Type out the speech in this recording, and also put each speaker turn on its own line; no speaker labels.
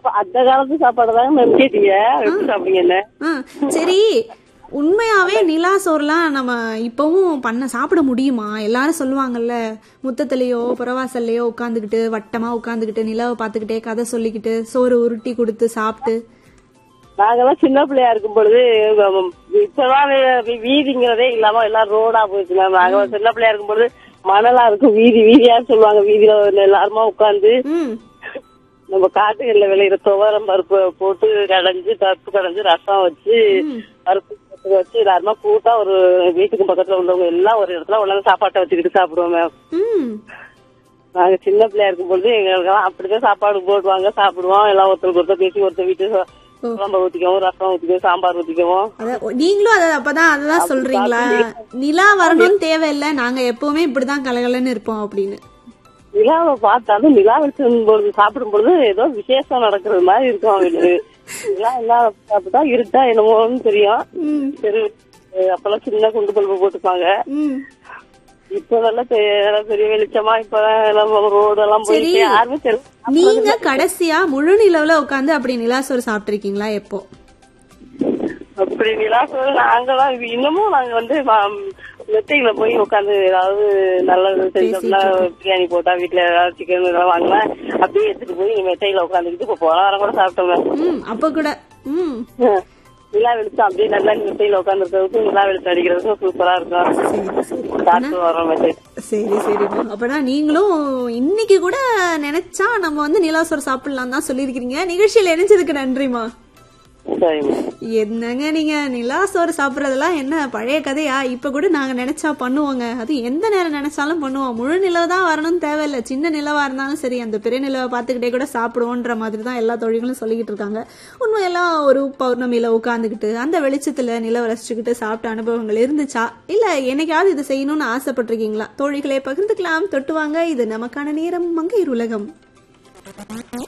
சாப்பா- அந்த காலத்து சாப்பாடு தாங்க மேம் கேட்டீங்க எப்படி சாப்பிடுங்க என்ன
ஆ, சரி உண்மையாவே நிலா சோறுலாம் நம்ம இப்பவும் பண்ண சாப்பிட முடியுமா எல்லாரும் சொல்லுவாங்கல்ல முத்தத்திலேயோ புறவாசல்லையோ உட்காந்துக்கிட்டு வட்டமா உட்காந்துக்கிட்டு நிலாவை பார்த்துக்கிட்டே கதை சொல்லிக்கிட்டு சோறு உருட்டி கொடுத்து சாப்பிட்டு
நாங்கெல்லாம் சின்ன பிள்ளையா இருக்கும் பொழுது உம், இப்பதான் வீ- வீதிங்கிறதே இல்லாம எல்லாம் ரோடா போயிடுச்சு மேம் நாங்க சின்ன பிள்ளையா இருக்கும் பொழுது மணலா இருக்கும் வீதி வீதியா சொல்லுவாங்க வீதியில எல்லாருமா உட்காந்து
ம்
நம்ம காட்டுகள்ல விளையிற துவரம் பருப்பு போட்டு கடைஞ்சு பருப்பு கடைஞ்சு ரசம் வச்சு பருப்பு போட்டு வச்சு எல்லாருமா கூட்டா ஒரு வீட்டுக்கு பக்கத்துல உள்ளவங்க எல்லாம் ஒரு இடத்துல உள்ள சாப்பாட்டை வச்சுக்கிட்டு சாப்பிடுவோம் மேம்
ம்
நாங்க சின்ன பிள்ளையா இருக்கும் பொழுது எங்களுக்கெல்லாம் அப்படிதான் சாப்பாடு போடுவாங்க சாப்பிடுவோம் எல்லாம் ஒருத்தருக்கு ஒருத்தர் பேசி ஒருத்தர் வீட்டு குழம்பு ஊத்திக்கவும் ரசம் ஊத்திக்கவும் சாம்பார் ஊத்திக்கவும்
அத நீங்களும் அத அப்பதான் அததான் சொல்றீங்களா நிலா வரணும்னு தேவையில்லை நாங்க எப்பவுமே இப்படிதான் கலகலன்னு இருப்போம் அப்படின்னு
நிலாவை பார்த்தாலும் நிலா வெளிச்சம் பொழுது சாப்பிடும் பொழுது ஏதோ விசேஷம் நடக்கிறது மாதிரி இருக்கும் அவங்களுக்கு நிலா எல்லாம் சாப்பிட்டா இருட்டா என்னமோன்னு தெரியும்
ம்
சரி அஹ் அப்பெல்லாம் சின்ன குண்டு பல்பு போட்டுப்பாங்க
ம்
இப்ப நல்லா பெ- நல்லா பெரிய வெளிச்சமா இப்ப எல்லாம் ரோடு எல்லாம் போயிட்டு யாருமே தெரு
நீங்க கடைசியா முழு நிலவுல உட்காந்து அப்படி நிலா சோறு சாப்பிட்டிருக்கீங்களா எப்போ
அப்படி நிலா சொல்ல நாங்கெல்லாம் இது இன்னமும் நாங்க வந்து மெத்தைகளை போய் உட்காந்து ஏதாவது நல்லது செஞ்சோம்னா பிரியாணி போட்டா வீட்டுல ஏதாவது சிக்கன் இதெல்லாம் வாங்கினா அப்படியே எடுத்துட்டு போய் மெத்தையில உட்காந்துக்கிட்டு இப்ப போன வாரம் கூட சாப்பிட்டோம்
ம் அப்ப கூட ம்
நிலா வெளிச்சம் அப்படியே நல்லா மெத்தையில உட்காந்துருக்கிறதுக்கும் நிலா வெளிச்சம் அடிக்கிறதுக்கும் சூப்பரா இருக்கும் சாப்பிட்டு வரோம் மெத்தை
சரி சரிம்மா அப்பனா நீங்களும் இன்னைக்கு கூட நினைச்சா நம்ம வந்து நிலா சோறு சாப்பிடலாம் தான் சொல்லியிருக்கிறீங்க நிகழ்ச்சியில இணைஞ்சதுக்கு நன்றிமா
சரிம்மா
என்னங்க நீங்க நிலா சோறு சாப்பிடறதெல்லாம் என்ன பழைய கதையா இப்ப கூட நாங்க நினைச்சா பண்ணுவோங்க அது எந்த நேரம் நினைச்சாலும் பண்ணுவோம் முழு நிலவு தான் வரணும்னு தேவையில்ல சின்ன நிலவா இருந்தாலும் சரி அந்த பெரிய நிலவை பார்த்துக்கிட்டே கூட சாப்பிடுவோன்ற மாதிரி தான் எல்லா தொழில்களும் சொல்லிக்கிட்டு இருக்காங்க உண்மையெல்லாம் ஒரு பௌர்ணமியில உட்காந்துக்கிட்டு அந்த வெளிச்சத்துல நிலவை ரசிச்சுக்கிட்டு சாப்பிட்ட அனுபவங்கள் இருந்துச்சா இல்ல என்னைக்காவது இது செய்யணும்னு ஆசைப்பட்டிருக்கீங்களா தோழிகளை பகிர்ந்துக்கலாம் தொட்டுவாங்க இது நமக்கான நேரம் மங்கையர் உலகம்